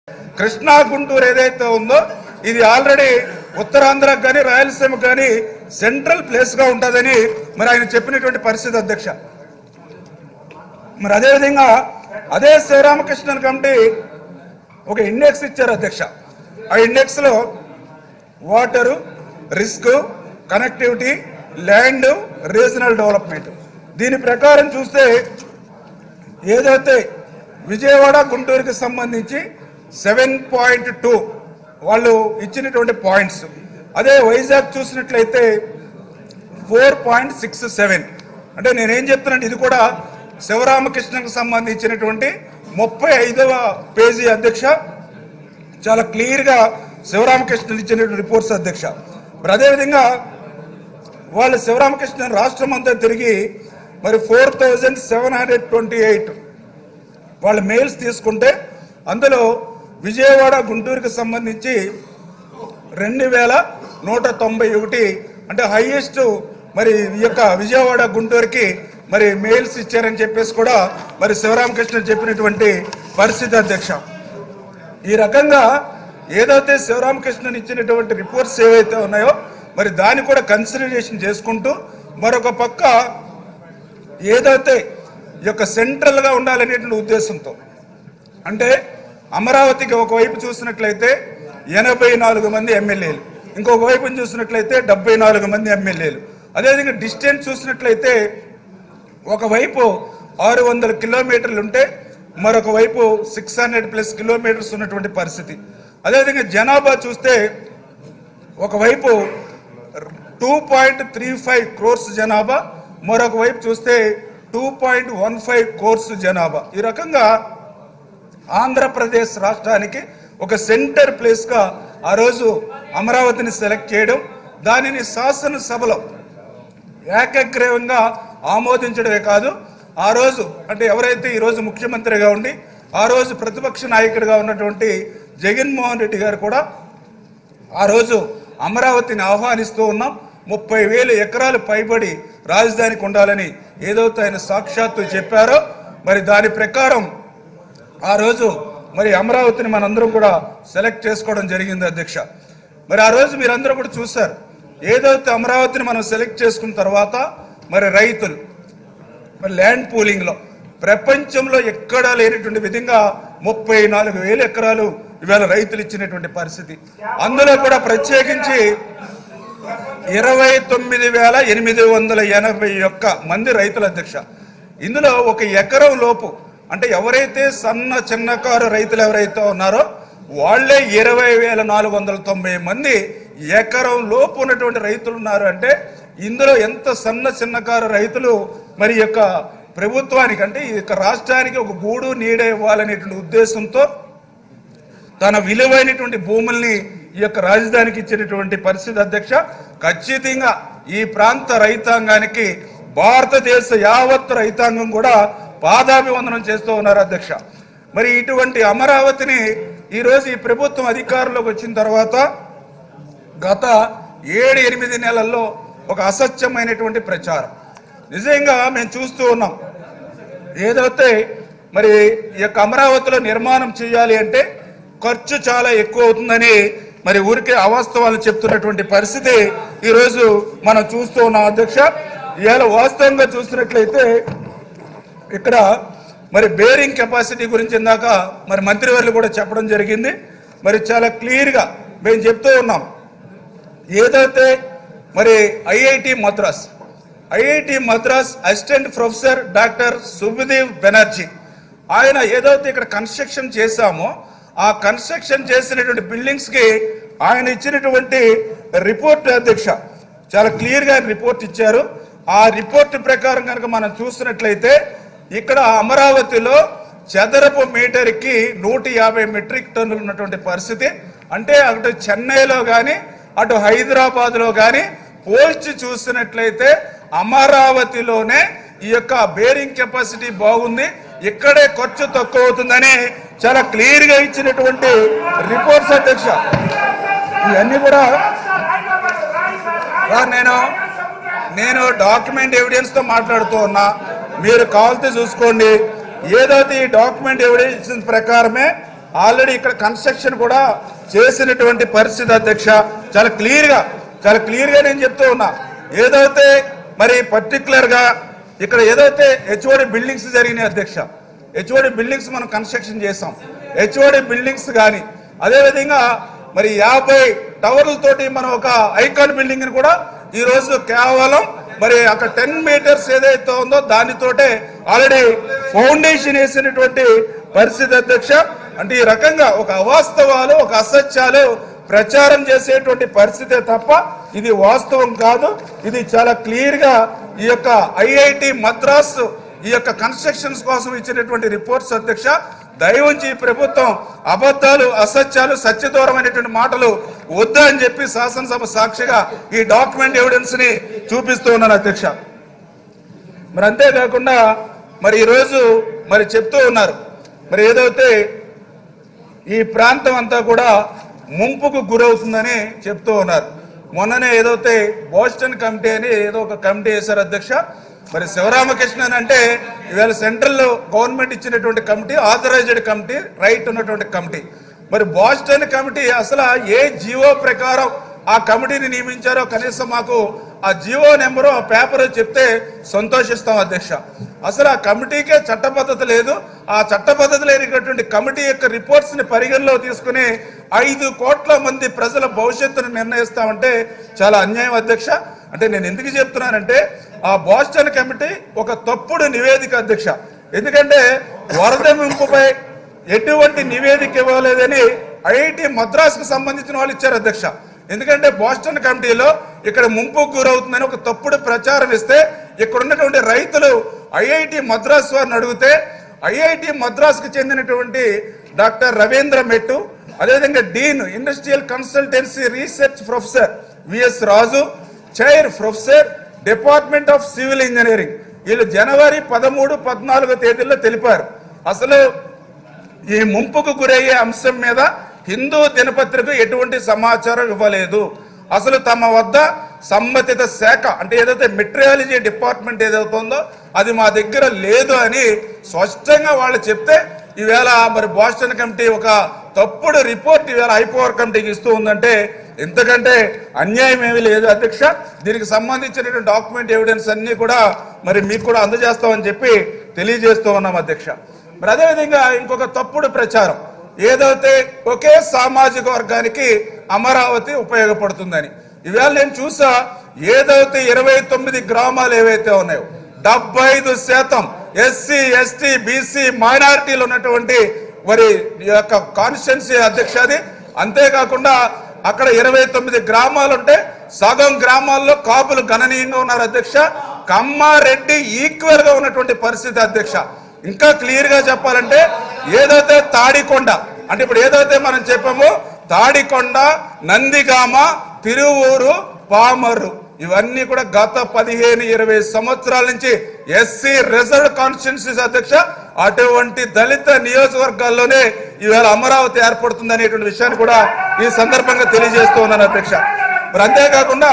కృష్ణా గుంటూరు ఏదైతే ఉందో ఇది ఆల్రెడీ ఉత్తరాంధ్రకు కానీ రాయలసీమకు కానీ సెంట్రల్ ప్లేస్ గా ఉంటుందని మరి ఆయన చెప్పినటువంటి పరిస్థితి అధ్యక్ష మరి అదేవిధంగా అదే శ్రీరామకృష్ణన్ కమిటీ ఒక ఇండెక్స్ ఇచ్చారు అధ్యక్ష ఆ ఇండెక్స్ లో water risk connectivity land regional development దీని ప్రకారం చూస్తే ఏదైతే విజయవాడ గుంటూరుకి సంబంధించి సెవెన్ పాయింట్ టూ వాళ్ళు ఇచ్చినటువంటి పాయింట్స్ అదే వైజాగ్ చూసినట్లయితే ఫోర్ పాయింట్ సిక్స్ సెవెన్ అంటే నేనేం చెప్తున్నాను ఇది కూడా శివరామకృష్ణకు సంబంధించినటువంటి ముప్పై ఐదవ పేజీ అధ్యక్ష చాలా క్లియర్గా శివరామకృష్ణ ఇచ్చినటువంటి రిపోర్ట్స్ అధ్యక్ష మరి అదేవిధంగా వాళ్ళు శివరామకృష్ణ రాష్ట్రం అంతా తిరిగి మరి four thousand seven hundred twenty eight వాళ్ళ మెయిల్స్ తీసుకుంటే అందులో విజయవాడ గుంటూరుకి సంబంధించి రెండు వేల నూట తొంభై ఒకటి అంటే హైయెస్ట్ మరి ఈ యొక్క విజయవాడ గుంటూరుకి మరి మెయిల్స్ ఇచ్చారని చెప్పేసి కూడా మరి శివరామకృష్ణ చెప్పినటువంటి పరిస్థితి అధ్యక్ష ఈ రకంగా ఏదైతే శివరామకృష్ణన్ ఇచ్చినటువంటి రిపోర్ట్స్ ఏవైతే ఉన్నాయో మరి దాన్ని కూడా కన్సిడరేషన్ చేసుకుంటూ మరొక పక్క ఏదైతే ఈ యొక్క సెంట్రల్గా ఉండాలనేటువంటి ఉద్దేశంతో అంటే అమరావతికి ఒకవైపు చూసినట్లయితే ఎనభై నాలుగు మంది ఎమ్మెల్యేలు ఇంకొక వైపుని చూసినట్లయితే డెబ్బై నాలుగు మంది ఎమ్మెల్యేలు అదేవిధంగా డిస్టెన్స్ చూసినట్లయితే ఒకవైపు ఆరు వందల కిలోమీటర్లు ఉంటే మరొక వైపు సిక్స్ హండ్రెడ్ ప్లస్ కిలోమీటర్స్ ఉన్నటువంటి పరిస్థితి అదేవిధంగా జనాభా చూస్తే ఒకవైపు two point three five crores జనాభా మరొక వైపు చూస్తే two point one five crores జనాభా ఈ రకంగా ఆంధ్రప్రదేశ్ రాష్ట్రానికి ఒక సెంటర్ ప్లేస్గా ఆ రోజు అమరావతిని సెలెక్ట్ చేయడం దానిని శాసనసభలో ఏకగ్రీవంగా ఆమోదించడమే కాదు ఆ రోజు అంటే ఎవరైతే ఈ రోజు ముఖ్యమంత్రిగా ఉండి ఆ రోజు ప్రతిపక్ష నాయకుడిగా ఉన్నటువంటి జగన్మోహన్ రెడ్డి గారు కూడా ఆ రోజు అమరావతిని ఆహ్వానిస్తూ ఉన్నాం ముప్పై వేల ఎకరాలు పైబడి రాజధానికి ఉండాలని ఏదైతే ఆయన సాక్షాత్తు చెప్పారో మరి దాని ప్రకారం ఆ రోజు మరి అమరావతిని మనందరం కూడా సెలెక్ట్ చేసుకోవడం జరిగింది అధ్యక్ష మరి ఆ రోజు మీరందరూ కూడా చూశారు ఏదైతే అమరావతిని మనం సెలెక్ట్ చేసుకున్న తర్వాత మరి రైతులు మరి ల్యాండ్ పూలింగ్ లో ప్రపంచంలో ఎక్కడా లేనటువంటి విధంగా ముప్పై నాలుగు వేల ఎకరాలు ఇవాళ రైతులు ఇచ్చినటువంటి పరిస్థితి అందులో కూడా ప్రత్యేకించి ఇరవై తొమ్మిది వేల ఎనిమిది వందల ఎనభై ఒక్క మంది రైతుల అధ్యక్ష ఇందులో ఒక ఎకరం లోపు అంటే ఎవరైతే సన్న చిన్నకారు రైతులు ఎవరైతే ఉన్నారో వాళ్ళే ఇరవై వేల నాలుగు వందల తొంభై మంది ఎకరం లోపు ఉన్నటువంటి రైతులు ఉన్నారు అంటే ఇందులో ఎంత సన్న చిన్నకారు రైతులు మరి ఈ యొక్క ప్రభుత్వానికి అంటే ఈ యొక్క రాష్ట్రానికి ఒక గూడు నీడ ఇవ్వాలనేటువంటి ఉద్దేశంతో తన విలువైనటువంటి భూముల్ని ఈ యొక్క రాజధానికి ఇచ్చినటువంటి పరిస్థితి అధ్యక్ష ఖచ్చితంగా ఈ ప్రాంత రైతాంగానికి భారతదేశ యావత్ రైతాంగం కూడా పాదాభివందనం చేస్తూ ఉన్నారు అధ్యక్ష మరి ఇటువంటి అమరావతిని ఈరోజు ఈ ప్రభుత్వం అధికారంలోకి వచ్చిన తర్వాత గత ఏడు ఎనిమిది నెలల్లో ఒక అసత్యమైనటువంటి ప్రచారం నిజంగా మేము చూస్తూ ఉన్నాం ఏదైతే మరి ఈ యొక్క అమరావతిలో నిర్మాణం చేయాలి అంటే ఖర్చు చాలా ఎక్కువ అవుతుందని మరి ఊరికే అవాస్తవాలు చెప్తున్నటువంటి పరిస్థితి ఈరోజు మనం చూస్తూ ఉన్నాం అధ్యక్ష ఇవాళ వాస్తవంగా చూసినట్లయితే ఇక్కడ మరి బేరింగ్ కెపాసిటీ గురించి ఇందాక మరి మంత్రివర్యులు కూడా చెప్పడం జరిగింది మరి చాలా క్లియర్గా మేము చెప్తూ ఉన్నాం ఏదైతే మరి IIT Madras IIT Madras assistant professor doctor Subhadev Banerjee ఆయన ఏదైతే ఇక్కడ కన్స్ట్రక్షన్ చేశామో ఆ కన్స్ట్రక్షన్ చేసినటువంటి బిల్డింగ్స్ కి ఆయన ఇచ్చినటువంటి రిపోర్ట్ అధ్యక్ష చాలా క్లియర్ గా రిపోర్ట్ ఇచ్చారు ఆ రిపోర్ట్ ప్రకారం కనుక మనం చూసినట్లయితే ఇక్కడ అమరావతిలో చదరపు మీటర్కి నూట యాభై మెట్రిక్ టన్నులు ఉన్నటువంటి పరిస్థితి అంటే అటు చెన్నైలో కానీ అటు హైదరాబాద్ లో కానీ పోల్చి చూసినట్లయితే అమరావతిలోనే ఈ యొక్క బేరింగ్ కెపాసిటీ బాగుంది ఇక్కడే ఖర్చు తక్కువ అవుతుందని చాలా క్లియర్ గా ఇచ్చినటువంటి రిపోర్ట్స్ అధ్యక్ష ఇవన్నీ కూడా సార్ నేను నేను డాక్యుమెంట్ ఎవిడెన్స్ తో మాట్లాడుతూ ఉన్నా మీరు కావాలితే చూసుకోండి ఏదైతే ఈ డాక్యుమెంట్ ఎవిడెన్స్ ప్రకారమే ఆల్రెడీ ఇక్కడ కన్స్ట్రక్షన్ కూడా చేసినటువంటి పరిస్థితి అధ్యక్ష చాలా క్లియర్గా చాలా క్లియర్గా నేను చెప్తూ ఉన్నా ఏదైతే మరి పర్టికులర్గా ఇక్కడ ఏదైతే హెచ్ఓడి బిల్డింగ్స్ జరిగినాయి అధ్యక్ష హెచ్ఓడి బిల్డింగ్స్ మనం కన్స్ట్రక్షన్ చేసాం హెచ్ఓడి బిల్డింగ్స్ కానీ అదేవిధంగా మరి యాభై టవర్లతోటి మనం ఒక ఐకాన్ బిల్డింగ్ ని కూడా ఈ రోజు కేవలం మరి అక్కడ టెన్ మీటర్స్ ఏదైతే ఉందో దానితోటే ఆల్రెడీ ఫౌండేషన్ వేసినటువంటి పరిస్థితి అధ్యక్ష అంటే ఈ రకంగా ఒక అవాస్తవాలు ఒక అసత్యాలు ప్రచారం చేసేటువంటి పరిస్థితే తప్ప ఇది వాస్తవం కాదు ఇది చాలా క్లియర్ గా ఈ యొక్క ఐఐటి మద్రాస్ ఈ యొక్క కన్స్ట్రక్షన్స్ కోసం ఇచ్చినటువంటి రిపోర్ట్స్ అధ్యక్ష దయవుంచి ఈ ప్రభుత్వం అబద్ధాలు అసత్యాలు సత్యదూరమైనటువంటి మాటలు వద్దా అని చెప్పి శాసనసభ సాక్షిగా ఈ డాక్యుమెంట్ ఎవిడెన్స్ ని చూపిస్తూ ఉన్నాను అధ్యక్ష మరి అంతేకాకుండా మరి ఈరోజు మరి చెప్తూ ఉన్నారు మరి ఏదైతే ఈ ప్రాంతం అంతా కూడా ముంపుకు గురవుతుందని చెప్తూ ఉన్నారు మొన్ననే ఏదైతే బోస్టన్ కమిటీ అని ఏదో ఒక కమిటీ వేశారు అధ్యక్ష మరి శివరామకృష్ణన్ అంటే ఇవాళ సెంట్రల్ గవర్నమెంట్ ఇచ్చినటువంటి కమిటీ ఆథరైజ్డ్ కమిటీ రైట్ ఉన్నటువంటి కమిటీ మరి బోస్టన్ కమిటీ అసలు ఏ జీవో ప్రకారం ఆ కమిటీని నియమించారో కనీసం మాకు ఆ జీవో నెంబరు ఆ పేపర్ చెప్తే సంతోషిస్తాం అధ్యక్ష అసలు ఆ కమిటీకే చట్టబద్ధత లేదు ఆ చట్టబద్ధత లేనటువంటి కమిటీ యొక్క రిపోర్ట్స్ ని పరిగణలో తీసుకుని ఐదు కోట్ల మంది ప్రజల భవిష్యత్తును నిర్ణయిస్తామంటే చాలా అన్యాయం అధ్యక్ష అంటే నేను ఎందుకు చెప్తున్నానంటే ఆ బోస్టన్ కమిటీ ఒక తప్పుడు నివేదిక అధ్యక్ష ఎందుకంటే వరద ముంపుపై ఎటువంటి నివేదిక ఇవ్వలేదని ఐఐటి మద్రాసుకు సంబంధించిన వాళ్ళు ఇచ్చారు అధ్యక్ష ఎందుకంటే బోస్టన్ కమిటీలో ఇక్కడ ముంపుకు గురవుతుందని ఒక తప్పుడు ప్రచారం ఇస్తే ఇక్కడ ఉన్నటువంటి రైతులు ఐఐటి మద్రాస్ వారిని అడిగితే ఐఐటి మద్రాసుకు చెందినటువంటి డాక్టర్ రవీంద్ర మెట్టు అదేవిధంగా dean industrial consultancy research professor VS Raju chair professor department of civil engineering వీళ్ళు జనవరి పదమూడు పద్నాలుగో తేదీల్లో తెలిపారు అసలు ఈ ముంపుకు గురయ్యే అంశం మీద హిందూ దినపత్రిక ఎటువంటి సమాచారం ఇవ్వలేదు అసలు తమ వద్ద సంబంధిత శాఖ అంటే ఏదైతే మెట్రియాలజీ డిపార్ట్మెంట్ ఏదైతే ఉందో అది మా దగ్గర లేదు అని స్పష్టంగా వాళ్ళు చెప్తే ఈవేళ మరి బోస్టన్ కమిటీ ఒక తప్పుడు రిపోర్ట్ ఈవేళ హైపవర్ కమిటీకి ఇస్తూ ఉందంటే ఎంతకంటే అన్యాయం ఏమీ లేదు అధ్యక్ష దీనికి సంబంధించినటువంటి డాక్యుమెంట్ ఎవిడెన్స్ అన్ని కూడా మరి మీకు కూడా అందజేస్తామని చెప్పి తెలియజేస్తూ ఉన్నాం అధ్యక్ష మరి అదేవిధంగా ఇంకొక తప్పుడు ప్రచారం ఏదైతే ఒకే సామాజిక వర్గానికి అమరావతి ఉపయోగపడుతుందని ఇవాళ నేను చూసా ఏదైతే ఇరవై తొమ్మిది గ్రామాలు ఏవైతే ఉన్నాయో డెబ్బై ఐదు శాతం ఎస్సీ ఎస్టీ బీసీ మైనారిటీలు ఉన్నటువంటి మరి ఈ యొక్క కాన్స్టిట్యున్సీ అధ్యక్ష అది అంతేకాకుండా అక్కడ ఇరవై తొమ్మిది గ్రామాలు ఉంటే సగం గ్రామాల్లో కాపులు గణనీయంగా ఉన్నారు అధ్యక్ష కమ్మారెడ్డి ఈక్వల్ గా ఉన్నటువంటి పరిస్థితి అధ్యక్ష ఇంకా క్లియర్ గా చెప్పాలంటే ఏదైతే తాడికొండ అంటే ఇప్పుడు ఏదైతే మనం చెప్పామో తాడికొండ నందిగామ తిరువూరు పామర్రు ఇవన్నీ కూడా గత పదిహేను ఇరవై సంవత్సరాల నుంచి ఎస్సీ రిజర్వ్ కాన్స్టిట్యున్సీస్ అధ్యక్ష అటువంటి దళిత నియోజకవర్గాల్లోనే ఈవేళ అమరావతి ఏర్పడుతుంది అనేటువంటి విషయాన్ని కూడా ఈ సందర్భంగా తెలియజేస్తూ ఉన్నాను అధ్యక్ష మరి అంతేకాకుండా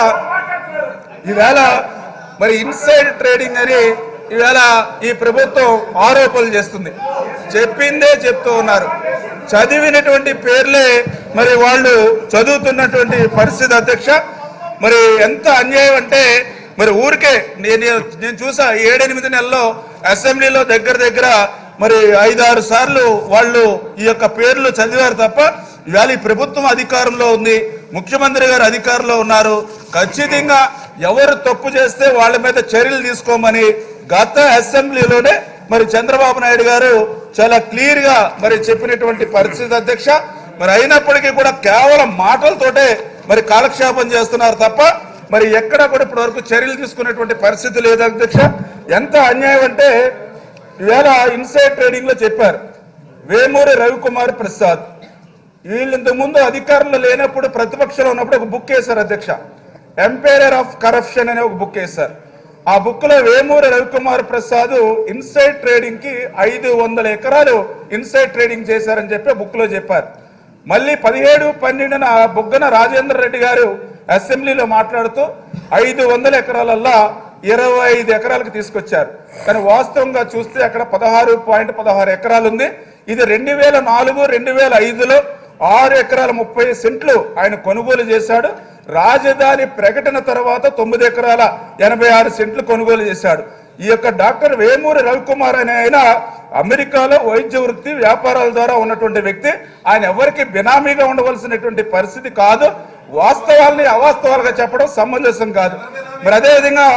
ఈవేళ మరి ఇన్సైడ్ ట్రేడింగ్ అని ఈవేళ ఈ ప్రభుత్వం ఆరోపణలు చేస్తుంది చెప్పిందే చెప్తూ ఉన్నారు చదివినటువంటి పేర్లే మరి వాళ్ళు చదువుతున్నటువంటి పరిస్థితి అధ్యక్ష మరి ఎంత అన్యాయం అంటే మరి ఊరికే నేను నేను చూసా ఏడెనిమిది నెలల్లో అసెంబ్లీలో దగ్గర దగ్గర మరి ఐదారు సార్లు వాళ్ళు ఈ యొక్క పేర్లు చదివారు తప్ప ఇవాళ ఈ ప్రభుత్వం అధికారంలో ఉంది ముఖ్యమంత్రి గారు అధికారంలో ఉన్నారు ఖచ్చితంగా ఎవరు తప్పు చేస్తే వాళ్ళ మీద చర్యలు తీసుకోమని గత అసెంబ్లీలోనే మరి చంద్రబాబు నాయుడు గారు చాలా క్లియర్ గా మరి చెప్పినటువంటి పరిస్థితి అధ్యక్ష మరి అయినప్పటికీ కూడా కేవలం మాటలతోటే మరి కాలక్షేపం చేస్తున్నారు తప్ప మరి ఎక్కడ కూడా ఇప్పటి వరకు చర్యలు తీసుకునేటువంటి పరిస్థితి లేదు అధ్యక్ష ఎంత అన్యాయం అంటే ఈవేళ ఇన్సైడ్ ట్రేడింగ్ లో చెప్పారు వేమూరి రవికుమార్ ప్రసాద్ వీళ్ళు ఇంతకు ముందు అధికారంలో లేనప్పుడు ప్రతిపక్షంలో ఉన్నప్పుడు ఒక బుక్ వేశారు అధ్యక్ష ఎంపైరర్ ఆఫ్ కరప్షన్ అనే ఒక బుక్ వేశారు ఆ బుక్ లో వేమూరి రవికుమార్ ప్రసాద్ ఇన్సైడ్ ట్రేడింగ్ కి ఐదు వందల ఎకరాలు ఇన్సైడ్ ట్రేడింగ్ చేశారని చెప్పి బుక్ లో చెప్పారు మళ్ళీ పదిహేడు పన్నెండున బుగ్గన రాజేంద్ర రెడ్డి గారు అసెంబ్లీలో మాట్లాడుతూ ఐదు వందల ఎకరాలల్లా ఇరవై ఐదు ఎకరాలకు తీసుకొచ్చారు కానీ వాస్తవంగా చూస్తే అక్కడ పదహారు పాయింట్ పదహారు ఎకరాలు ఉంది ఇది రెండు వేల నాలుగు రెండు వేల ఐదులో ఆరు ఎకరాల ముప్పై సెంట్లు ఆయన కొనుగోలు చేశాడు రాజధాని ప్రకటన తర్వాత తొమ్మిది ఎకరాల ఎనభై ఆరు సెంట్లు కొనుగోలు చేశాడు ఈ యొక్క డాక్టర్ వేమూరి రవికుమార్ అనే ఆయన అమెరికాలో వైద్య వృత్తి వ్యాపారాల ద్వారా ఉన్నటువంటి వ్యక్తి ఆయన ఎవరికి బినామీగా ఉండవలసినటువంటి పరిస్థితి కాదు వాస్తవాల్ని అవాస్తవాలుగా చెప్పడం సమంజసం కాదు మరి అదేవిధంగా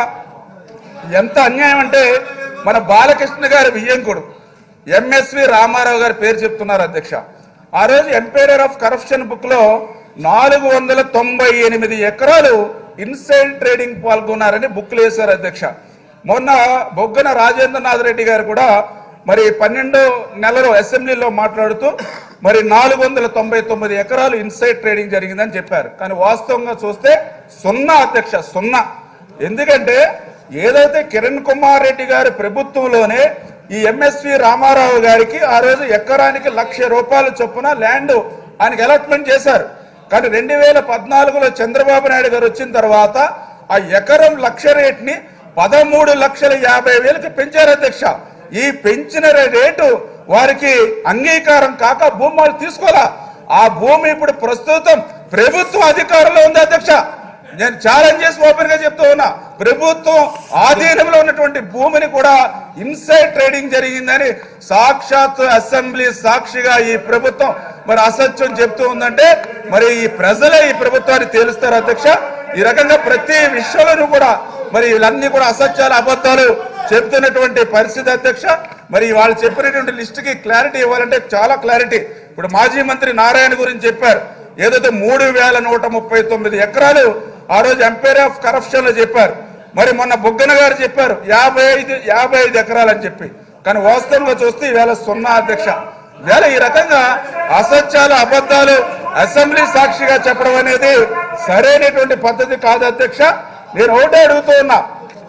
ఎంత అన్యాయం అంటే మన బాలకృష్ణ గారి వియ్యంకుడు ఎంఎస్వి రామారావు గారి పేరు చెప్తున్నారు అధ్యక్ష ఆ రోజు ఎంపైరర్ ఆఫ్ కరప్షన్ బుక్ లో నాలుగు వందల తొంభై ఎనిమిది ఎకరాలు ఇన్సైడ్ ట్రేడింగ్ పాల్గొన్నారని బుక్లు వేశారు అధ్యక్ష మొన్న బొగ్గన రాజేంద్రనాథ్ రెడ్డి గారు కూడా మరి పన్నెండో నెలలో అసెంబ్లీలో మాట్లాడుతూ మరి నాలుగు వందల తొంభై తొమ్మిది ఎకరాలు ఇన్సైడ్ ట్రేడింగ్ జరిగిందని చెప్పారు కానీ వాస్తవంగా చూస్తే సున్నా అధ్యక్ష సున్నా ఎందుకంటే ఏదైతే కిరణ్ కుమార్ రెడ్డి గారి ప్రభుత్వంలోనే ఈ ఎంఎస్వి రామారావు గారికి ఆ రోజు ఎకరానికి లక్ష రూపాయల చొప్పున ల్యాండ్ ఆయనకి అలాట్మెంట్ చేశారు కానీ రెండు వేల పద్నాలుగులో చంద్రబాబు నాయుడు గారు వచ్చిన తర్వాత ఆ ఎకరం లక్ష రేట్ని పదమూడు లక్షల యాభై వేలకు పెంచారు అధ్యక్ష ఈ పెంచిన రేటు వారికి అంగీకారం కాక భూమి వాళ్ళు తీసుకోవాలా ఆ భూమి ఇప్పుడు ప్రస్తుతం ప్రభుత్వం అధికారంలో ఉంది అధ్యక్ష నేను ఛాలెంజ్ చేసి ఓపెన్ గా చెప్తూ ఉన్నా ప్రభుత్వం ఆధీనంలో ఉన్నటువంటి భూమిని కూడా ఇన్సైడ్ ట్రేడింగ్ జరిగిందని సాక్షాత్ అసెంబ్లీ సాక్షిగా ఈ ప్రభుత్వం మరి అసత్యం చెప్తూ ఉందంటే మరి ఈ ప్రజలే ఈ ప్రభుత్వాన్ని తేలుస్తారు అధ్యక్ష ఈ రకంగా ప్రతి విషయంలోనూ కూడా మరి వీళ్ళన్నీ కూడా అసత్యాలు అబద్ధాలు చెప్తున్నటువంటి పరిస్థితి అధ్యక్ష మరి వాళ్ళు చెప్పినటువంటి లిస్ట్ కి క్లారిటీ ఇవ్వాలంటే చాలా క్లారిటీ ఇప్పుడు మాజీ మంత్రి నారాయణ గురించి చెప్పారు ఏదైతే మూడు వేల నూట ముప్పై తొమ్మిది ఎకరాలు ఆ రోజు ఎంపైర్ ఆఫ్ కరప్షన్ లో చెప్పారు మరి మొన్న బుగ్గన గారు చెప్పారు యాభై ఐదు యాభై ఐదు ఎకరాలు అని చెప్పి కానీ వాస్తవంగా చూస్తే ఈవేళ సున్నా అధ్యక్ష వేళ ఈ రకంగా అసత్యాలు అబద్ధాలు అసెంబ్లీ సాక్షిగా చెప్పడం అనేది సరైనటువంటి పద్ధతి కాదు అధ్యక్ష నేను ఒకటే అడుగుతూ ఉన్నా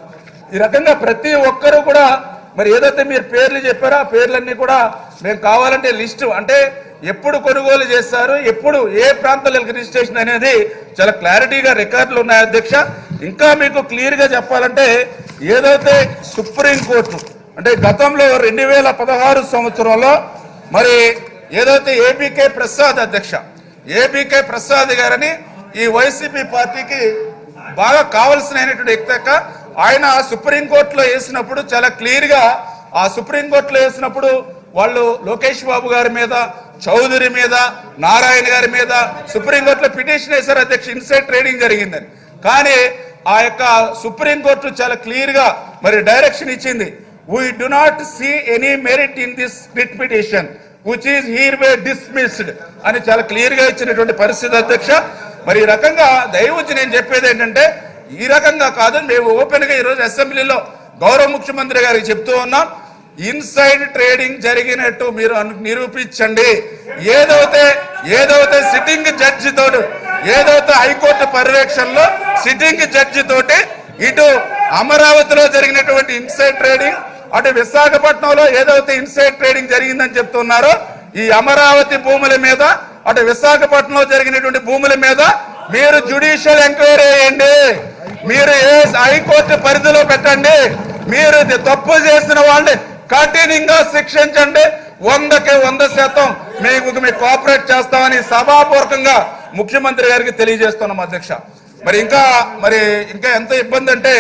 ఈ రకంగా ప్రతి ఒక్కరూ కూడా మరి ఏదైతే మీరు పేర్లు చెప్పారో ఆ పేర్లన్నీ కూడా మేము కావాలంటే లిస్టు అంటే ఎప్పుడు కొనుగోలు చేస్తారు ఎప్పుడు ఏ ప్రాంతంలో రిజిస్ట్రేషన్ అనేది చాలా క్లారిటీగా రికార్డులు ఉన్నాయి అధ్యక్ష ఇంకా మీకు క్లియర్ గా చెప్పాలంటే ఏదైతే సుప్రీం కోర్టు అంటే గతంలో రెండు వేల పదహారు సంవత్సరంలో మరి ఏదైతే ఏబీకే ప్రసాద్ అధ్యక్ష ఏబీకే ప్రసాద్ గారని ఈ వైసీపీ పార్టీకి బాగా కావలసినటువంటి వ్యక్తి యొక్క ఆయన సుప్రీంకోర్టులో వేసినప్పుడు చాలా క్లియర్ గా ఆ సుప్రీంకోర్టులో వేసినప్పుడు వాళ్ళు లోకేష్ బాబు గారి మీద చౌదరి మీద నారాయణ గారి మీద సుప్రీంకోర్టులో పిటిషన్ వేశారు అధ్యక్ష ఇన్సైడ్ ట్రేడింగ్ జరిగిందని కానీ ఆ యొక్క సుప్రీంకోర్టు చాలా క్లియర్ గా మరి డైరెక్షన్ ఇచ్చింది we do not see any merit in this writ petition which is hereby dismissed అని చాలా క్లియర్ గా ఇచ్చినటువంటి పరిస్థితి అధ్యక్ష మరి ఈ రకంగా దయవుచ్చి నేను చెప్పేది ఏంటంటే ఈ రకంగా కాదు మేము ఓపెన్ గా ఈరోజు అసెంబ్లీలో గౌరవ ముఖ్యమంత్రి గారికి చెప్తూ ఉన్నాం ఇన్సైడ్ ట్రేడింగ్ జరిగినట్టు మీరు అను- నిరూపించండి ఏదైతే ఏదైతే సిట్టింగ్ జడ్జి తోటి ఏదైతే హైకోర్టు పర్యవేక్షణలో సిట్టింగ్ జడ్జి తోటి ఇటు అమరావతిలో జరిగినటువంటి ఇన్సైడ్ ట్రేడింగ్ అటు విశాఖపట్నంలో ఏదైతే ఇన్సైడ్ ట్రేడింగ్ జరిగిందని చెప్తున్నారో ఈ అమరావతి భూముల మీద అటు విశాఖపట్నంలో జరిగినటువంటి భూముల మీద మీరు జ్యుడిషియల్ ఎంక్వైరీ చేయండి మీరు ఏ హైకోర్టు పరిధిలో పెట్టండి మీరు ఇది తప్పు చేసిన వాళ్ళని కఠినంగా శిక్షించండి వందకి వంద శాతం మీకు మీకు కోఆపరేట్ చేస్తామని సభాపూర్వకంగా ముఖ్యమంత్రి గారికి తెలియజేస్తున్నాం అధ్యక్ష మరి ఇంకా మరి ఇంకా ఎంత ఇబ్బంది అంటే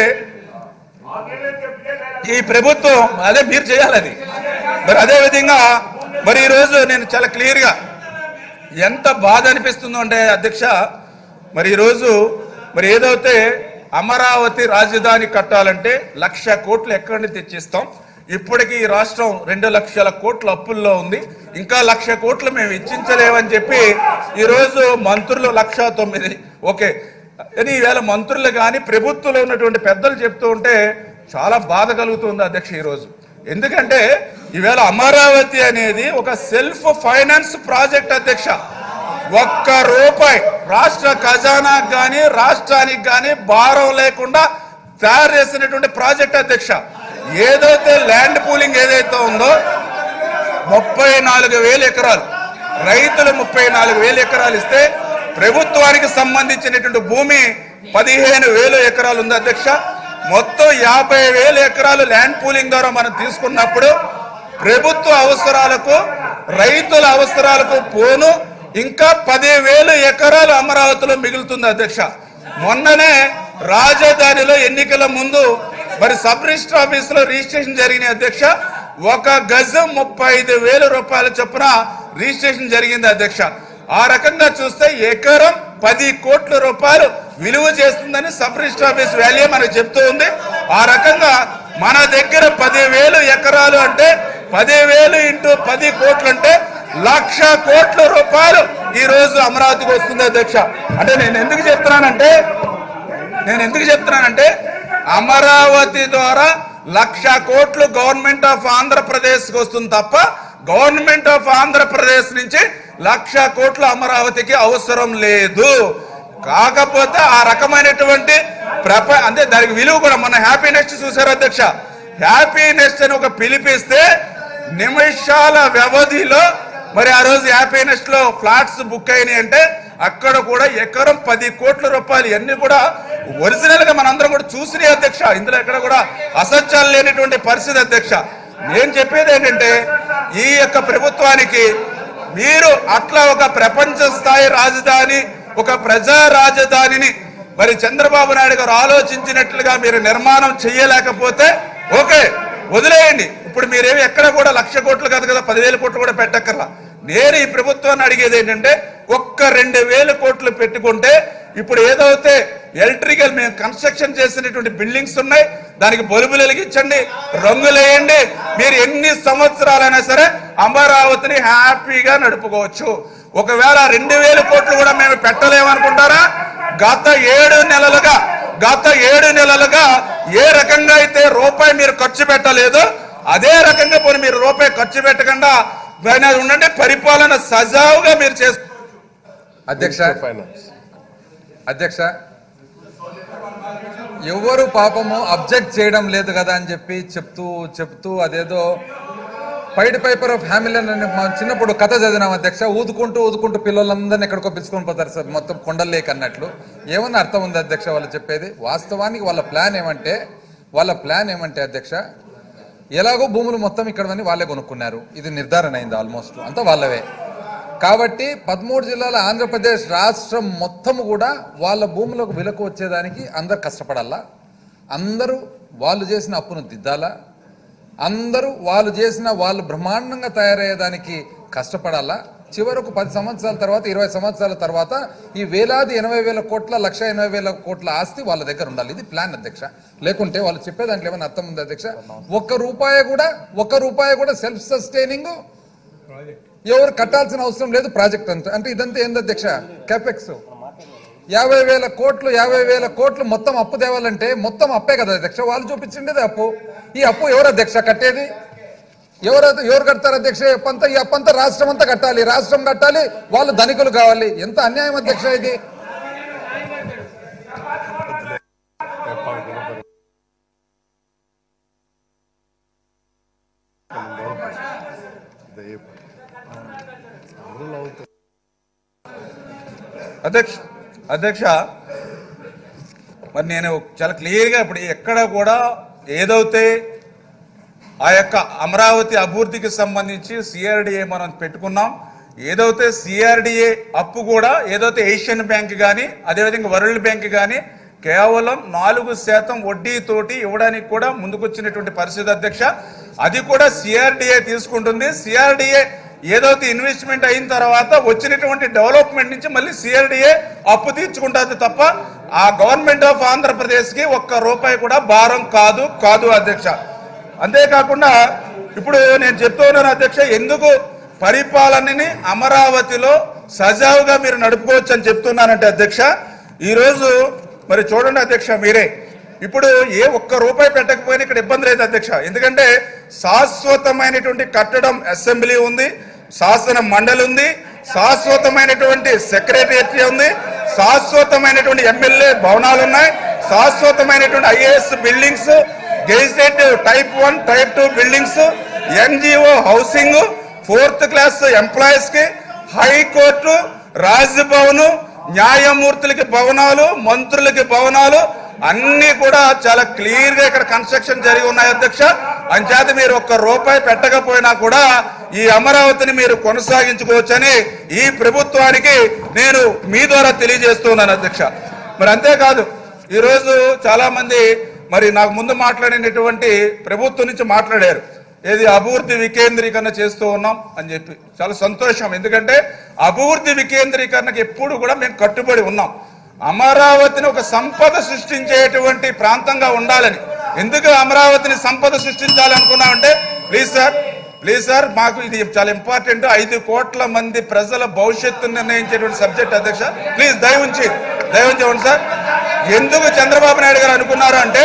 ఈ ప్రభుత్వం అదే మీరు చేయాలి అది మరి అదే విధంగా మరి ఈ రోజు నేను చాలా క్లియర్ గా ఎంత బాధ అనిపిస్తుందో అంటే అధ్యక్ష మరి ఈరోజు మరి ఏదైతే అమరావతి రాజధాని కట్టాలంటే లక్ష కోట్లు ఎక్కడి నుంచి తెచ్చిస్తాం ఇప్పటికీ ఈ రాష్ట్రం రెండు లక్షల కోట్ల అప్పుల్లో ఉంది ఇంకా లక్ష కోట్లు మేము ఇచ్చించలేమని చెప్పి ఈరోజు మంత్రులు లక్ష తొమ్మిది ఓకే కానీ ఈవేళ మంత్రులు కానీ ప్రభుత్వంలో ఉన్నటువంటి పెద్దలు చెప్తూ ఉంటే చాలా బాధ కలుగుతుంది అధ్యక్ష ఈరోజు ఎందుకంటే ఈవేళ అమరావతి అనేది ఒక సెల్ఫ్ ఫైనాన్స్ ప్రాజెక్ట్ అధ్యక్ష ఒక్క రూపాయి రాష్ట్ర ఖజానాకు కానీ రాష్ట్రానికి కానీ భారం లేకుండా తయారు చేసినటువంటి ప్రాజెక్ట్ అధ్యక్ష ఏదైతే ల్యాండ్ పూలింగ్ ఏదైతే ఉందో ముప్పై నాలుగు వేల ఎకరాలు రైతులు ముప్పై నాలుగు వేల ఎకరాలు ఇస్తే ప్రభుత్వానికి సంబంధించినటువంటి భూమి పదిహేను వేల ఎకరాలు ఉంది అధ్యక్ష మొత్తం యాభై వేల ఎకరాలు ల్యాండ్ పూలింగ్ ద్వారా మనం తీసుకున్నప్పుడు ప్రభుత్వ అవసరాలకు రైతుల అవసరాలకు పోను ఇంకా పదివేలు ఎకరాలు అమరావతిలో మిగులుతుంది అధ్యక్ష మొన్ననే రాజధానిలో ఎన్నికల ముందు మరి సబ్ రిజిస్టర్ ఆఫీస్ లో రిజిస్ట్రేషన్ జరిగిన అధ్యక్ష ఒక గజం ముప్పై ఐదు వేల రూపాయల చొప్పున రిజిస్ట్రేషన్ జరిగింది అధ్యక్ష ఆ రకంగా చూస్తే ఎకరం పది కోట్ల రూపాయలు విలువ చేస్తుందని సబ్ రిజిస్టర్ ఆఫీస్ వాల్యూ మనకు చెప్తూ ఉంది ఆ రకంగా మన దగ్గర పదివేలు ఎకరాలు అంటే పదివేలు ఇంటూ పది కోట్లు అంటే లక్ష కోట్ల రూపాయలు ఈ రోజు అమరావతికి వస్తుంది అధ్యక్ష అంటే నేను ఎందుకు చెప్తున్నానంటే నేను ఎందుకు చెప్తున్నానంటే అమరావతి ద్వారా లక్ష కోట్లు గవర్నమెంట్ ఆఫ్ ఆంధ్రప్రదేశ్ కి వస్తుంది తప్ప గవర్నమెంట్ ఆఫ్ ఆంధ్రప్రదేశ్ నుంచి లక్ష కోట్ల అమరావతికి అవసరం లేదు కాకపోతే ఆ రకమైనటువంటి ప్రప అంటే దానికి విలువ కూడా మన హ్యాపీనెస్ చూసారు అధ్యక్ష హ్యాపీనెస్ అని ఒక పిలిపిస్తే నిమిషాల వ్యవధిలో మరి ఆ రోజు హ్యాపీనెస్ లో ఫ్లాట్స్ బుక్ అయినాయి అంటే అక్కడ కూడా ఎకరం పది కోట్ల రూపాయలు ఇవన్నీ కూడా ఒరిజినల్ గా మనందరం కూడా చూసినాయి అధ్యక్ష ఇందులో ఎక్కడ కూడా అసత్యాలు లేనిటువంటి పరిస్థితి అధ్యక్ష నేను చెప్పేది ఏంటంటే ఈ యొక్క ప్రభుత్వానికి మీరు అట్లా ఒక ప్రపంచ స్థాయి రాజధాని ఒక ప్రజా రాజధానిని మరి చంద్రబాబు నాయుడు గారు ఆలోచించినట్లుగా మీరు నిర్మాణం చేయలేకపోతే ఓకే వదిలేయండి ఇప్పుడు మీరేమి ఎక్కడ కూడా లక్ష కోట్లు కాదు కదా పదివేల కోట్లు కూడా పెట్టక్కర్లా నేను ఈ ప్రభుత్వాన్ని అడిగేది ఏంటంటే ఒక్క రెండు వేల కోట్లు పెట్టుకుంటే ఇప్పుడు ఏదైతే ఎలక్ట్రికల్ మేము కన్స్ట్రక్షన్ చేసినటువంటి బిల్డింగ్స్ ఉన్నాయి దానికి బల్బులు వెలిగించండి రంగులు వేయండి మీరు ఎన్ని సంవత్సరాలైనా సరే అమరావతిని హ్యాపీగా నడుపుకోవచ్చు ఒకవేళ రెండు వేల కోట్లు కూడా మేము పెట్టలేమనుకుంటారా గత ఏడు నెలలుగా గత ఏడు నెలలుగా ఏ రకంగా అయితే రూపాయి మీరు ఖర్చు పెట్టలేదో అదే రకంగా పోనీ మీరు రూపాయి ఖర్చు పెట్టకుండా పైన ఉండండి పరిపాలన సజావుగా మీరు చేస్తారు అధ్యక్ష అధ్యక్ష ఎవరు పాపము అబ్జెక్ట్ చేయడం లేదు కదా అని చెప్పి చెప్తూ చెప్తూ అదేదో పైడ్ పేపర్ ఆఫ్ హ్యామిలన్ అని మా చిన్నప్పుడు కథ చదివినాం అధ్యక్ష ఊదుకుంటూ ఊదుకుంటూ పిల్లలందరినీ ఎక్కడికో పిలుచుకొని పోతారు సార్ మొత్తం కొండలేక అన్నట్లు ఏమన్నా అర్థం ఉంది అధ్యక్ష వాళ్ళు చెప్పేది వాస్తవానికి వాళ్ళ ప్లాన్ ఏమంటే వాళ్ళ ప్లాన్ ఏమంటే అధ్యక్ష ఎలాగో భూములు మొత్తం ఇక్కడవన్నీ వాళ్ళే కొనుక్కున్నారు ఇది నిర్ధారణ అయింది ఆల్మోస్ట్ అంతా వాళ్ళవే కాబట్టి పదమూడు జిల్లాల ఆంధ్రప్రదేశ్ రాష్ట్రం మొత్తం కూడా వాళ్ళ భూములకు విలకు వచ్చేదానికి అందరు కష్టపడాలా అందరూ వాళ్ళు చేసిన అప్పును దిద్దాలా అందరూ వాళ్ళు చేసిన వాళ్ళు బ్రహ్మాండంగా తయారయ్యేదానికి కష్టపడాలా చివరకు పది సంవత్సరాల తర్వాత ఇరవై సంవత్సరాల తర్వాత ఈ వేలాది ఎనభై వేల కోట్ల లక్ష ఎనభై వేల కోట్ల ఆస్తి వాళ్ళ దగ్గర ఉండాలి ఇది ప్లాన్ అధ్యక్ష లేకుంటే వాళ్ళు చెప్పే దాంట్లో ఏమైనా అర్థం ఉంది అధ్యక్ష ఒక్క రూపాయి కూడా ఒక్క రూపాయి కూడా సెల్ఫ్ సస్టైనింగ్ ఎవరు కట్టాల్సిన అవసరం లేదు ప్రాజెక్ట్ అంతా అంటే ఇదంతా ఏంది అధ్యక్ష క్యాపెక్స్ యాభై వేల కోట్లు యాభై వేల కోట్లు మొత్తం అప్పు తేవాలంటే మొత్తం అప్పే కదా అధ్యక్ష వాళ్ళు చూపించిండేది అప్పు ఈ అప్పు ఎవరు అధ్యక్ష కట్టేది ఎవరు ఎవరు కడతారు అధ్యక్ష ఈ అప్పంతా ఈ అప్పంతా రాష్ట్రం అంతా కట్టాలి రాష్ట్రం కట్టాలి వాళ్ళు ధనికులు కావాలి ఎంత అన్యాయం అధ్యక్ష ఇది అధ్యక్ష అధ్యక్ష మరి నేను చాలా క్లియర్గా ఇప్పుడు ఎక్కడ కూడా ఏదైతే ఆ యొక్క అమరావతి అభివృద్ధికి సంబంధించి సిఆర్డిఏ మనం పెట్టుకున్నాం ఏదైతే సిఆర్డిఏ అప్పు కూడా ఏదైతే ఏషియన్ బ్యాంక్ కానీ అదేవిధంగా వరల్డ్ బ్యాంక్ కానీ కేవలం నాలుగు శాతం వడ్డీతోటి ఇవ్వడానికి కూడా ముందుకొచ్చినటువంటి పరిస్థితి అధ్యక్ష అది కూడా సిఆర్డిఏ తీసుకుంటుంది సిఆర్డిఏ ఏదైతే ఇన్వెస్ట్మెంట్ అయిన తర్వాత వచ్చినటువంటి డెవలప్మెంట్ నుంచి మళ్ళీ సిఆర్డిఏ అప్పు తీర్చుకుంటుంది తప్ప ఆ గవర్నమెంట్ ఆఫ్ ఆంధ్రప్రదేశ్ కి ఒక్క రూపాయి కూడా భారం కాదు కాదు అధ్యక్ష అంతేకాకుండా ఇప్పుడు నేను చెప్తూ ఉన్నాను అధ్యక్ష ఎందుకు పరిపాలనని అమరావతిలో సజావుగా మీరు నడుపుకోవచ్చు అని చెప్తున్నానంటే అధ్యక్ష ఈరోజు మరి చూడండి అధ్యక్ష మీరే ఇప్పుడు ఏ ఒక్క రూపాయి పెట్టకపోయినా ఇక్కడ ఇబ్బంది లేదు అధ్యక్ష ఎందుకంటే శాశ్వతమైనటువంటి కట్టడం అసెంబ్లీ ఉంది శాసన మండలి ఉంది శాశ్వతమైనటువంటి సెక్రటరియట్ ఉంది శాశ్వతమైనటువంటి ఎమ్మెల్యే భవనాలు ఉన్నాయి శాశ్వతమైనటువంటి IAS buildings gazetted type one type two buildings NGO housing fourth class employees కి హైకోర్టు రాజ్భవన్ న్యాయమూర్తులకి భవనాలు మంత్రులకి భవనాలు అన్ని కూడా చాలా క్లియర్ గా ఇక్కడ కన్స్ట్రక్షన్ జరిగి ఉన్నాయి అధ్యక్ష అంచేత మీరు ఒక్క రూపాయి పెట్టకపోయినా కూడా ఈ అమరావతిని మీరు కొనసాగించుకోవచ్చని ఈ ప్రభుత్వానికి నేను మీ ద్వారా తెలియజేస్తున్నాను అధ్యక్ష మరి అంతేకాదు ఈరోజు చాలా మంది మరి నాకు ముందు మాట్లాడినటువంటి ప్రభుత్వం నుంచి మాట్లాడారు ఏది అభివృద్ధి వికేంద్రీకరణ చేస్తూ ఉన్నాం అని చెప్పి చాలా సంతోషం ఎందుకంటే అభివృద్ధి వికేంద్రీకరణకు ఎప్పుడు కూడా మేము కట్టుబడి ఉన్నాం అమరావతిని ఒక సంపద సృష్టించేటువంటి ప్రాంతంగా ఉండాలని ఎందుకు అమరావతిని సంపద సృష్టించాలనుకున్నామంటే ప్లీజ్ సార్ ప్లీజ్ సార్ మాకు ఇది చాలా ఇంపార్టెంట్ ఐదు కోట్ల మంది ప్రజల భవిష్యత్తును నిర్ణయించేటువంటి సబ్జెక్ట్ అధ్యక్ష ప్లీజ్ దయవుంచి దయవుంచి ఇవ్వండి సార్ ఎందుకు చంద్రబాబు నాయుడు గారు అనుకున్నారు అంటే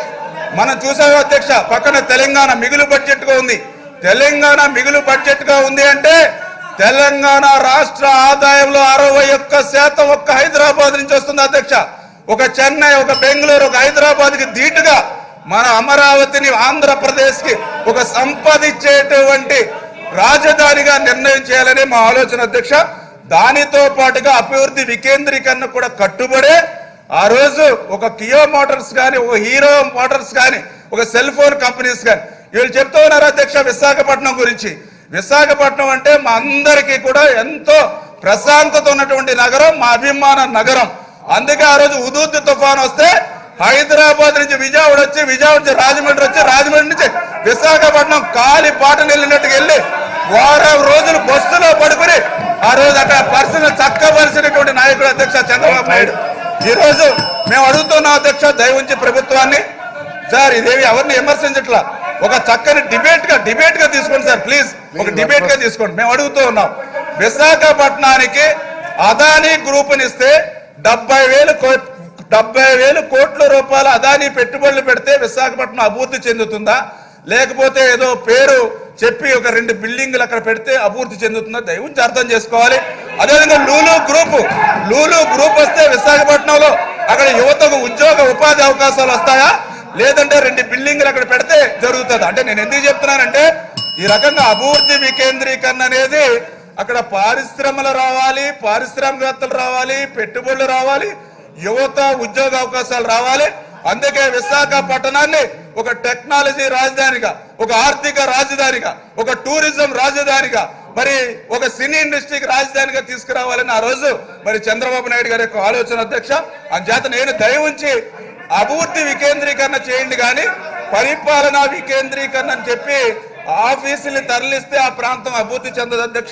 మనం చూసాము అధ్యక్ష పక్కన తెలంగాణ మిగులు బడ్జెట్ గా ఉంది తెలంగాణ మిగులు బడ్జెట్ గా ఉంది అంటే తెలంగాణ రాష్ట్ర ఆదాయంలో అరవై ఒక్క శాతం ఒక్క హైదరాబాద్ నుంచి వస్తుంది అధ్యక్ష ఒక చెన్నై ఒక బెంగళూరు ఒక హైదరాబాద్ కి ధీటుగా మన అమరావతిని ఆంధ్రప్రదేశ్ కి ఒక సంపద ఇచ్చేటువంటి రాజధానిగా నిర్ణయం చేయాలని మా ఆలోచన అధ్యక్ష దానితో పాటుగా అభివృద్ధి వికేంద్రీకరణ కూడా కట్టుబడే ఆ రోజు ఒక కియో మోటార్స్ కానీ ఒక హీరో మోటార్స్ కానీ ఒక సెల్ ఫోన్ కంపెనీస్ కానీ వీళ్ళు చెప్తూ ఉన్నారు అధ్యక్ష విశాఖపట్నం గురించి విశాఖపట్నం అంటే మా అందరికీ కూడా ఎంతో ప్రశాంతత ఉన్నటువంటి నగరం మా అభిమాన నగరం అందుకే ఆ రోజు ఉదూత్ తుఫాన్ వస్తే హైదరాబాద్ నుంచి విజయవాడ వచ్చి విజయవాడ నుంచి రాజమండ్రి వచ్చి రాజమండ్రి నుంచి విశాఖపట్నం కాలి పాటను వెళ్ళినట్టుగా వెళ్ళి వారం రోజులు బస్సులో పడుకుని ఆ రోజు అక్కడ పరిస్థితులు చక్కబరిచినటువంటి నాయకుడు అధ్యక్ష చంద్రబాబు నాయుడు ఈ రోజు మేము అడుగుతున్నాం అధ్యక్ష దయవుంచి ప్రభుత్వాన్ని సార్ ఇదేవి ఎవరిని విమర్శించట్లా ఒక చక్కని డిబేట్ గా డిబేట్ గా తీసుకోండి సార్ ప్లీజ్ ఒక డిబేట్ గా తీసుకోండి మేము అడుగుతూ ఉన్నాం విశాఖపట్నానికి అదానీ గ్రూప్ ఇస్తే డెబ్బై వేలు కో- డెబ్బై వేలు కోట్ల రూపాయల అదానీ పెట్టుబడులు పెడితే విశాఖపట్నం అభివృద్ధి చెందుతుందా లేకపోతే ఏదో పేరు చెప్పి ఒక రెండు బిల్డింగ్లు అక్కడ పెడితే అభివృద్ధి చెందుతుందా దయవుంచి అర్థం చేసుకోవాలి అదేవిధంగా లూలు గ్రూప్ లూలు గ్రూప్ వస్తే విశాఖపట్నంలో అక్కడ యువతకు ఉద్యోగ ఉపాధి అవకాశాలు వస్తాయా లేదంటే రెండు బిల్డింగ్లు అక్కడ పెడితే జరుగుతుంది అంటే నేను ఎందుకు చెప్తున్నానంటే ఈ రకంగా అభివృద్ధి వికేంద్రీకరణ అనేది అక్కడ పారిశ్రమలు రావాలి పారిశ్రామికవేత్తలు రావాలి పెట్టుబడులు రావాలి యువత ఉద్యోగ అవకాశాలు రావాలి అందుకే విశాఖపట్నాన్ని ఒక టెక్నాలజీ రాజధానిగా ఒక ఆర్థిక రాజధానిగా ఒక టూరిజం రాజధానిగా మరి ఒక సినీ ఇండస్ట్రీకి రాజధానిగా తీసుకురావాలని ఆ రోజు మరి చంద్రబాబు నాయుడు గారి యొక్క ఆలోచన అధ్యక్ష అంచేత నేను దయ ఉంచి అభివృద్ధి వికేంద్రీకరణ చేయండి కానీ పరిపాలనా వికేంద్రీకరణ అని చెప్పి ఆఫీసుల్ని తరలిస్తే ఆ ప్రాంతం అభివృద్ధి చెందదు అధ్యక్ష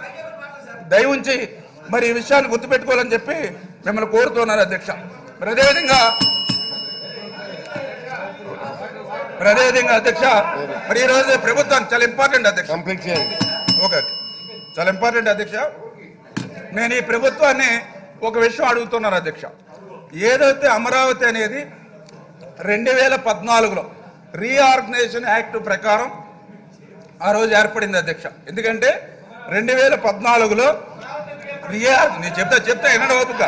దయ ఉంచి మరి ఈ విషయాన్ని గుర్తుపెట్టుకోవాలని చెప్పి మిమ్మల్ని కోరుతున్నాను అధ్యక్ష మరి అదేవిధంగా మరి అదేవిధంగా అధ్యక్ష మరి ఈ రోజు ప్రభుత్వం చాలా ఇంపార్టెంట్ అధ్యక్ష కంప్లీట్ చేయండి ఓకే చాలా ఇంపార్టెంట్ అధ్యక్ష నేను ఈ ప్రభుత్వాన్ని ఒక విషయం అడుగుతున్నాను అధ్యక్ష ఏదైతే అమరావతి అనేది రెండు వేల పద్నాలుగులో రీఆర్గనైజేషన్ యాక్ట్ ప్రకారం ఆ రోజు ఏర్పడింది అధ్యక్ష ఎందుకంటే రెండు వేల పద్నాలుగులో రీఆర్ నేను చెప్తా చెప్తా ఎన్నడూ ఓపిక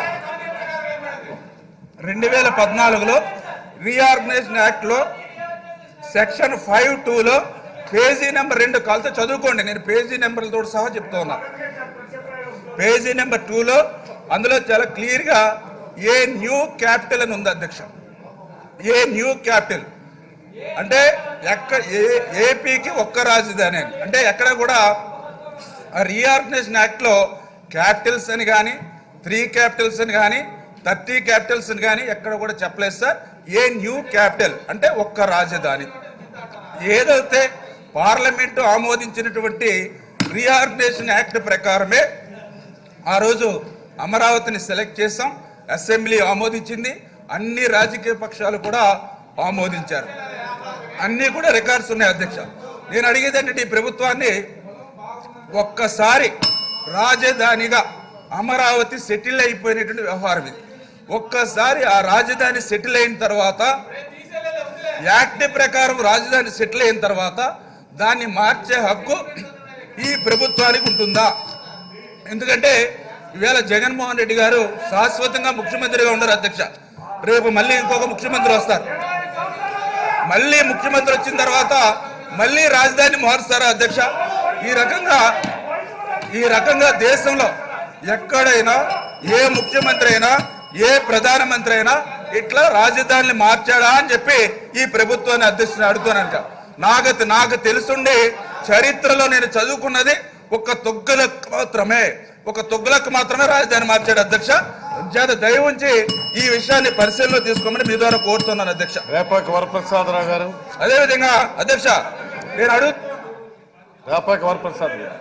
రెండు వేల పద్నాలుగులో రీఆర్గనైజేషన్ యాక్ట్లో సెక్షన్ ఫైవ్ టూలో పేజీ నెంబర్ రెండు కలిసి చదువుకోండి నేను పేజీ నెంబర్లతో సహా చెప్తా ఉన్నా పేజీ నెంబర్ టూలో అందులో చాలా క్లియర్గా ఏ న్యూ క్యాపిటల్ అని ఉంది అధ్యక్ష ఏ న్యూ క్యాపిటల్ అంటే ఎక్క ఏ ఏపీకి ఒక్క రాజధాని అని అంటే ఎక్కడ కూడా ఆ రీఆర్గనైజేషన్ యాక్ట్లో క్యాపిటల్స్ అని కానీ త్రీ క్యాపిటల్స్ అని కానీ థర్టీ క్యాపిటల్స్ అని కానీ ఎక్కడ కూడా చెప్పలేదు సార్ ఏ న్యూ క్యాపిటల్ అంటే ఒక్క రాజధాని ఏదైతే పార్లమెంటు ఆమోదించినటువంటి రీఆర్గనైజేషన్ యాక్ట్ ప్రకారమే ఆ రోజు అమరావతిని సెలెక్ట్ చేసాం అసెంబ్లీ ఆమోదించింది అన్ని రాజకీయ పక్షాలు కూడా ఆమోదించారు అన్నీ కూడా రికార్డ్స్ ఉన్నాయి అధ్యక్ష నేను అడిగేది ఏంటంటే ఈ ప్రభుత్వాన్ని ఒక్కసారి రాజధానిగా అమరావతి సెటిల్ అయిపోయినటువంటి వ్యవహారం ఇది ఒక్కసారి ఆ రాజధాని సెటిల్ అయిన తర్వాత యాక్ట్ ప్రకారం రాజధాని సెటిల్ అయిన తర్వాత దాన్ని మార్చే హక్కు ఈ ప్రభుత్వానికి ఉంటుందా ఎందుకంటే ఈవేళ జగన్మోహన్ రెడ్డి గారు శాశ్వతంగా ముఖ్యమంత్రిగా ఉండరు అధ్యక్ష రేపు మళ్ళీ ఇంకొక ముఖ్యమంత్రి వస్తారు మళ్ళీ ముఖ్యమంత్రి వచ్చిన తర్వాత మళ్ళీ రాజధాని మారుస్తారా అధ్యక్ష ఈ రకంగా ఈ రకంగా దేశంలో ఎక్కడైనా ఏ ముఖ్యమంత్రి అయినా ఏ ప్రధానమంత్రి అయినా ఇట్లా రాజధానిని మార్చాడా అని చెప్పి ఈ ప్రభుత్వాన్ని అధ్యక్షుని అడుగుతానంట నాకు నాకు తెలుసుండి చరిత్రలో నేను చదువుకున్నది ఒక తొగ్గులకు మాత్రమే ఒక తొగ్గులకు మాత్రమే రాజధాని మార్చాడు అధ్యక్ష చేత దయ ఉంచి ఈ విషయాన్ని పరిశీలనలో తీసుకోమని మీ ద్వారా కోరుతున్నాను అధ్యక్ష రేపాకి వరప్రసాదరావు గారు అదేవిధంగా అధ్యక్ష నేను అడుగు రేపాకి వరప్రసాద్ గారు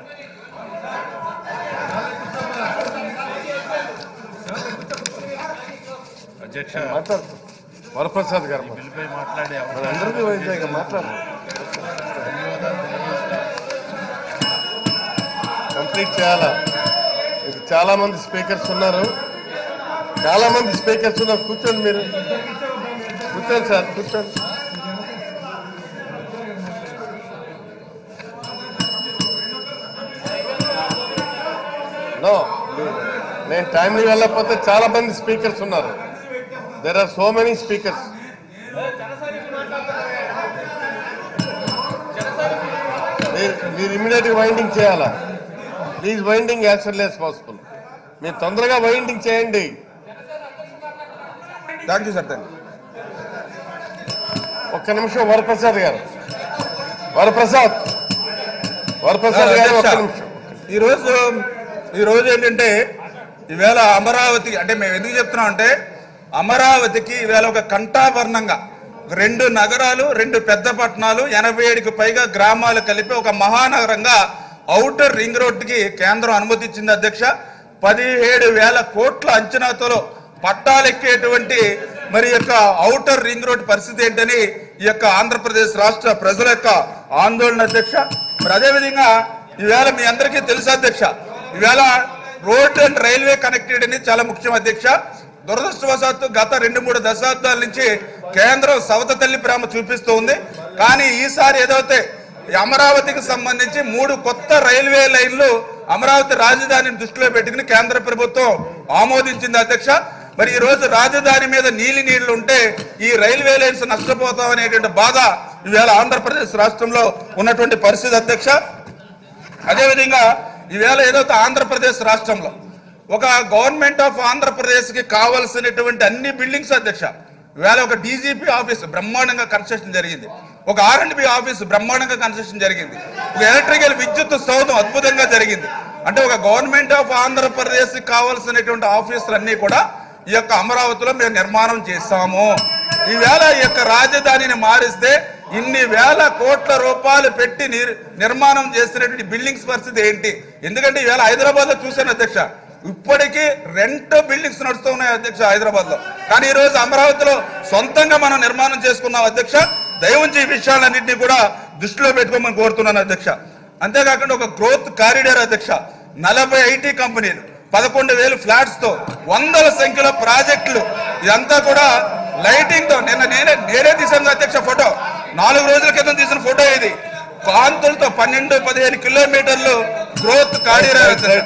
అధ్యక్ష మాట్లాడు వరప్రసాద్ గారు మాట్లాడు. బిల్లుపై మాట్లాడే మన అందరికీ వైద్య మాట్లాడు కంప్లీట్ చేయాలా ఇది చాలా మంది స్పీకర్స్ ఉన్నారు చాలా మంది స్పీకర్స్ ఉన్నారు కూర్చోండి మీరు కూర్చోండి సార్ కూర్చోండి నో నేను టైంలీ వెళ్ళకపోతే చాలా మంది స్పీకర్స్ ఉన్నారు there are so many speakers మీరు మీరు ఇమీడియట్గా వైండింగ్ చేయాలా please winding as early as possible మీరు తొందరగా వైండింగ్ చేయండి thank you sir thank you ఒక్క నిమిషం వరప్రసాద్ గారు వరప్రసాద్ వరప్రసాద్ గారు ఒక్క నిమిషం ఈరోజు ఈరోజు ఏంటంటే ఈవేళ అమరావతి అంటే మేము ఎందుకు చెప్తున్నాం అంటే అమరావతికి ఈవేళ ఒక కంఠాభరణంగా ఒక రెండు నగరాలు రెండు పెద్ద పట్టణాలు ఎనభై ఏడుకి పైగా గ్రామాలు కలిపి ఒక మహానగరంగా ఔటర్ రింగ్ రోడ్డుకి కేంద్రం అనుమతించింది అధ్యక్ష పదిహేడు వేల కోట్ల అంచనాతో పట్టాలెక్కేటువంటి మరి ఈ యొక్క ఔటర్ రింగ్ రోడ్ పరిస్థితి ఏంటని ఈ యొక్క ఆంధ్రప్రదేశ్ రాష్ట్ర ప్రజల యొక్క ఆందోళన అధ్యక్ష మరి అదేవిధంగా ఈవేళ మీ అందరికీ తెలుసు అధ్యక్ష ఈవేళ రోడ్ అండ్ రైల్వే కనెక్టివిటీ అనేది చాలా ముఖ్యం అధ్యక్ష దురదృష్టవశాత్తు గత రెండు మూడు దశాబ్దాల నుంచి కేంద్రం సవత తల్లి ప్రేమ చూపిస్తూ ఉంది కానీ ఈసారి ఏదైతే ఈ అమరావతికి సంబంధించి మూడు కొత్త రైల్వే లైన్లు అమరావతి రాజధానిని దృష్టిలో పెట్టుకుని కేంద్ర ప్రభుత్వం ఆమోదించింది అధ్యక్ష మరి ఈ రోజు రాజధాని మీద నీలి నీళ్లు ఉంటే ఈ రైల్వే లైన్స్ నష్టపోతాం అనేటువంటి బాధ ఈవేళ ఆంధ్రప్రదేశ్ రాష్ట్రంలో ఉన్నటువంటి పరిస్థితి అధ్యక్ష అదేవిధంగా ఈవేళ ఏదైతే ఆంధ్రప్రదేశ్ రాష్ట్రంలో ఒక గవర్నమెంట్ ఆఫ్ ఆంధ్రప్రదేశ్ కి కావలసినటువంటి అన్ని బిల్డింగ్స్ అధ్యక్ష ఈవేళ ఒక డీజీపీ ఆఫీస్ బ్రహ్మాండంగా కన్స్ట్రక్షన్ జరిగింది ఒక ఆర్ అండ్ బి ఆఫీస్ బ్రహ్మాండంగా కన్స్ట్రక్షన్ జరిగింది ఒక ఎలక్ట్రికల్ విద్యుత్ సౌధం అద్భుతంగా జరిగింది అంటే ఒక గవర్నమెంట్ ఆఫ్ ఆంధ్రప్రదేశ్ కి కావలసినటువంటి ఆఫీసులన్నీ కూడా ఈ యొక్క అమరావతిలో మేము నిర్మాణం చేస్తాము ఈవేళ ఈ యొక్క రాజధానిని మారిస్తే ఇన్ని వేల కోట్ల రూపాయలు పెట్టి నిర్- నిర్మాణం చేసినటువంటి బిల్డింగ్స్ పరిస్థితి ఏంటి ఎందుకంటే ఈవేళ హైదరాబాద్ లో చూశాను అధ్యక్ష ఇప్పటికీ రెంట్ బిల్డింగ్స్ నడుస్తూ ఉన్నాయి అధ్యక్ష హైదరాబాద్ లో కానీ ఈ రోజు అమరావతిలో సొంతంగా మనం నిర్మాణం చేసుకున్నాం అధ్యక్ష దయవుంచి ఈ విషయాలన్నింటినీ కూడా దృష్టిలో పెట్టుకోమని కోరుతున్నాను అధ్యక్ష అంతేకాకుండా ఒక గ్రోత్ కారిడార్ అధ్యక్ష నలభై ఐటీ కంపెనీలు పదకొండు వేలు ఫ్లాట్స్ తో వందల సంఖ్యలో ప్రాజెక్టులు ఇదంతా కూడా లైటింగ్ తో నిన్న నేనే నేనే తీసాను అధ్యక్ష ఫోటో నాలుగు రోజుల క్రితం తీసిన ఫోటో ఇది కాంతులతో పన్నెండు పదిహేను కిలోమీటర్లు గ్రోత్ కారిడార్ అధ్యక్ష.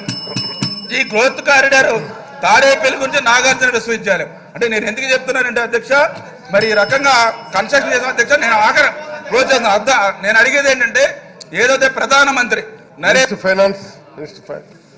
ఈ గ్రోత్ కారిడార్ తాడేపల్లి గురించి నాగార్జున విశ్వవిద్యాలయం అంటే నేను ఎందుకు చెప్తున్నానంటే అధ్యక్ష మరి ఈ రకంగా కన్స్ట్రక్షన్ చేసిన అధ్యక్ష నేను ఆఖరి క్లోజ్ చేస్తాను అర్థం నేను అడిగేది ఏంటంటే ఏదైతే ప్రధానమంత్రి Narendra minister finance minister finance